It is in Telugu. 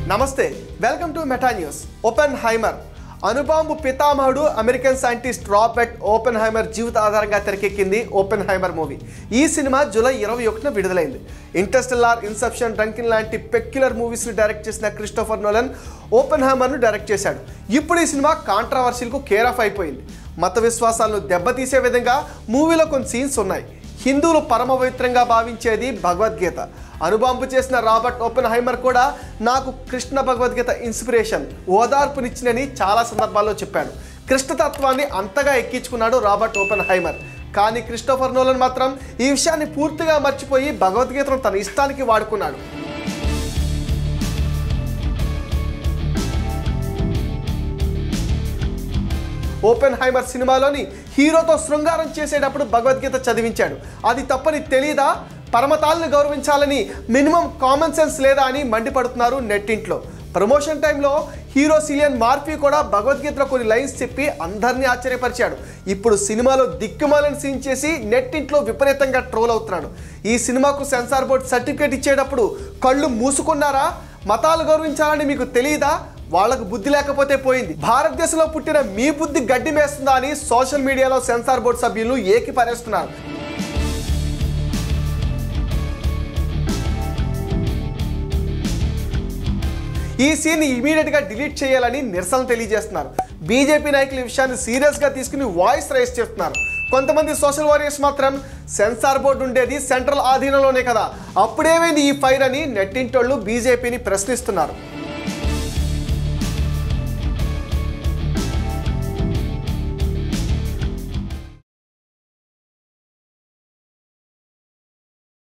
నమస్తే welcome to Meta News Oppenheimer అణుబాంబు పితామహుడు American scientist Robert Oppenheimer జీవిత ఆధారంగా తెరకెక్కింది ఓపెన్ హైమర్ మూవీ ఈ సినిమా జూలై ఇరవై ఒకటిన విడుదలైంది ఇంటర్స్టెల్లార్ ఇన్సెప్షన్ డ్రంకిన్ లాంటి పెక్యులర్ మూవీస్ని డైరెక్ట్ చేసిన క్రిస్టోఫర్ నోలన్ ఓపెన్ హైమర్ను డైరెక్ట్ చేశాడు ఇప్పుడు ఈ సినిమా కాంట్రవర్సీలకు కేర్ ఆఫ్ అయిపోయింది మత విశ్వాసాలను దెబ్బతీసే విధంగా మూవీలో కొన్ని సీన్స్ ఉన్నాయి హిందువులు పరమ పవిత్రంగా భావించేది భగవద్గీత అనుబాంపు చేసిన రాబర్ట్ ఓపెన్ హైమర్ కూడా నాకు కృష్ణ భగవద్గీత ఇన్స్పిరేషన్ ఓదార్పునిచ్చినని చాలా సందర్భాల్లో చెప్పాడు కృష్ణతత్వాన్ని అంతగా ఎక్కించుకున్నాడు రాబర్ట్ ఓపెన్ హైమర్ కానీ క్రిస్టోఫర్ నోలన్ మాత్రం ఈ విషయాన్ని పూర్తిగా మర్చిపోయి భగవద్గీతను తన ఇష్టానికి వాడుకున్నాడు ఓపెన్ హైమర్ సినిమాలోని హీరోతో శృంగారం చేసేటప్పుడు భగవద్గీత చదివించాడు అది తప్పని తెలీదా పరమతాలను గౌరవించాలని మినిమం కామన్ సెన్స్ లేదా అని మండిపడుతున్నారు నెట్టింట్లో ప్రమోషన్ టైంలో హీరో సిలియన్ మార్ఫీ కూడా భగవద్గీతలో కొన్ని లైన్స్ చెప్పి అందరినీ ఆశ్చర్యపరిచాడు ఇప్పుడు సినిమాలో దిక్కుమాలని సీన్ చేసి నెట్టింట్లో విపరీతంగా ట్రోల్ అవుతున్నాడు ఈ సినిమాకు సెన్సార్ బోర్డ్ సర్టిఫికేట్ ఇచ్చేటప్పుడు కళ్ళు మూసుకున్నారా మతాలు గౌరవించాలని మీకు తెలియదా వాళ్ళకు బుద్ధి లేకపోతే పోయింది భారతదేశంలో పుట్టిన మీ బుద్ధి గడ్డి మేస్తుందా అని సోషల్ మీడియాలో సెన్సార్ బోర్డు సభ్యులు ఏకిపారేస్తున్నారు ఈ సీన్ ఇమీడియట్ గా డిలీట్ చేయాలని నిరసన తెలియజేస్తున్నారు బీజేపీ నాయకులు ఈ విషయాన్ని సీరియస్ గా తీసుకుని వాయిస్ రైజ్ చేస్తున్నారు కొంతమంది సోషల్ వారియర్స్ మాత్రం సెన్సార్ బోర్డు ఉండేది సెంట్రల్ ఆధీనంలోనే కదా అప్పుడేమైంది ఈ ఫైర్ అని నెట్టింటోళ్ళు బీజేపీని ప్రశ్నిస్తున్నారు